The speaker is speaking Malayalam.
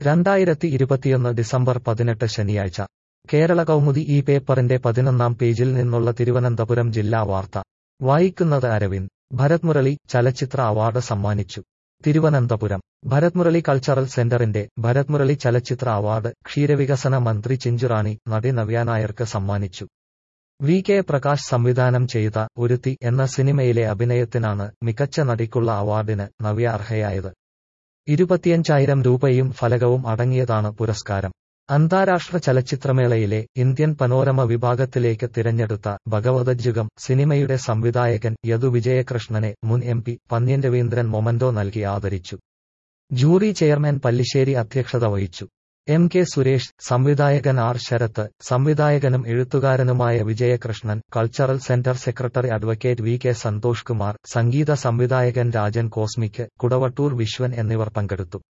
രണ്ടായിരത്തി ഇരുപത്തിയൊന്ന് ഡിസംബർ പതിനെട്ട് ശനിയാഴ്ച കേരള കൗമുദി ഈ പേപ്പറിന്റെ പതിനൊന്നാം പേജിൽ നിന്നുള്ള തിരുവനന്തപുരം ജില്ലാ വാർത്ത വായിക്കുന്നത് അരവിന്ദ് ഭരത് മുരളി ചലച്ചിത്ര അവാർഡ് സമ്മാനിച്ചു തിരുവനന്തപുരം ഭരത് മുരളി കൾച്ചറൽ സെന്ററിന്റെ ഭരത് മുരളി ചലച്ചിത്ര അവാർഡ് ക്ഷീരവികസന മന്ത്രി ചിഞ്ചുറാണി നടി നവ്യ നായർക്ക് സമ്മാനിച്ചു വി കെ പ്രകാശ് സംവിധാനം ചെയ്ത ഒരുത്തി എന്ന സിനിമയിലെ അഭിനയത്തിനാണ് മികച്ച നടിക്കുള്ള അവാർഡിന് നവ്യ അർഹയായത് ഇരുപത്തിയഞ്ചായിരം രൂപയും ഫലകവും അടങ്ങിയതാണ് പുരസ്കാരം അന്താരാഷ്ട്ര ചലച്ചിത്രമേളയിലെ ഇന്ത്യൻ പനോരമ വിഭാഗത്തിലേക്ക് തിരഞ്ഞെടുത്ത ഭഗവതജുഗം സിനിമയുടെ സംവിധായകൻ യദു വിജയകൃഷ്ണനെ മുൻ M P Pannyan Raveendran memento നൽകി ആദരിച്ചു ജൂറി ചെയർമാൻ പല്ലിശ്ശേരി അധ്യക്ഷത വഹിച്ചു എം കെ സുരേഷ് സംവിധായകൻ ആർ ശരത്ത് സംവിധായകനും എഴുത്തുകാരനുമായ Vijayakrishnan cultural centre secretary advocate V K Santhosh Kumar സംഗീത സംവിധായകൻ രാജൻ കോസ്മിക്ക് കുടവട്ടൂർ വിശ്വൻ എന്നിവർ പങ്കെടുത്തു